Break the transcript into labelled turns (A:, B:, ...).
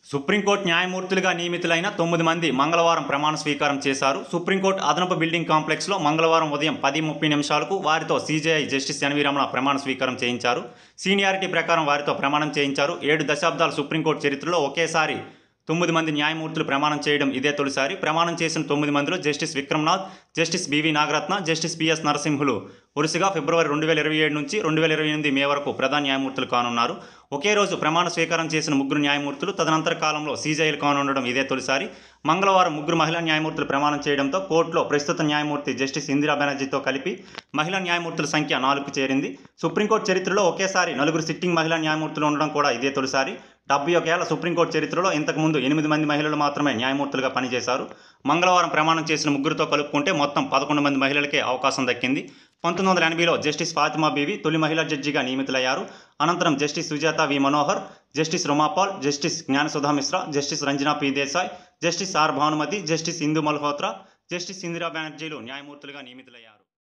A: supreme court న్యాయమూర్తులుగా నియమితులైన తొమ్మిది మంది మంగళవారం ప్రమాణ స్వీకారం చేశారు సుప్రీంకోర్టు అదనపు బిల్డింగ్ కాంప్లెక్స్లో మంగళవారం ఉదయం పది ముప్పై నిమిషాలకు వారితో సీజేఐ జస్టిస్ ఎన్వి రమణ ప్రమాణ స్వీకారం చేయించారు సీనియారిటీ ప్రకారం వారితో ప్రమాణం చేయించారు ఏడు దశాబ్దాల సుప్రీంకోర్టు చరిత్రలో ఒకేసారి తొమ్మిది మంది న్యాయమూర్తులు ప్రమాణం చేయడం ఇదే తొలిసారి ప్రమాణం చేసిన తొమ్మిది మందిలో justice Vikramnath justice B V Nagarathna justice P S Narasimhulu వరుసగా ఫిబ్రవరి రెండు వేల ఇరవై ఏడు నుంచి రెండు వేల ఇరవై ఎనిమిది మే వరకు ప్రధాన న్యాయమూర్తులు కానున్నారు ఒకే రోజు ప్రమాణ స్వీకారం చేసిన ముగ్గురు న్యాయమూర్తులు తదనంతర కాలంలో సీజైలు కానుండడం ఇదే తొలిసారి మంగళవారం ముగ్గురు మహిళా న్యాయమూర్తులు ప్రమాణం చేయడంతో కోర్టులో ప్రస్తుత న్యాయమూర్తి జస్టిస్ ఇందిరా బెనర్జీతో కలిపి మహిళా న్యాయమూర్తుల సంఖ్య నాలుగు చేరింది సుప్రీంకోర్టు చరిత్రలో ఒకేసారి నలుగురు సిట్టింగ్ మహిళా న్యాయమూర్తులు ఉండడం కూడా ఇదే తొలిసారి డెబ్బై ఒకేళ్ల సుప్రీంకోర్టు చరిత్రలో ఇంతకుముందు ఎనిమిది మంది మహిళలు మాత్రమే న్యాయమూర్తులుగా పనిచేశారు మంగళవారం ప్రమాణం చేసిన ముగ్గురితో కలుపుకుంటే మొత్తం పదకొండు మంది మహిళలకే అవకాశం దక్కింది పంతొమ్మిది వందల ఎనభైలో జస్టిస్ ఫాతిమా బీవి తొలి మహిళా జడ్జిగా నియమితులయ్యారు అనంతరం justice Sujatha V Manohar justice Rumapal justice Gyansudha Mishra justice Ranjana P Desai justice R Bhanumathi justice Indu Malhotra justice Indira బెనర్జీలు న్యాయమూర్తులుగా నియమితులయ్యారు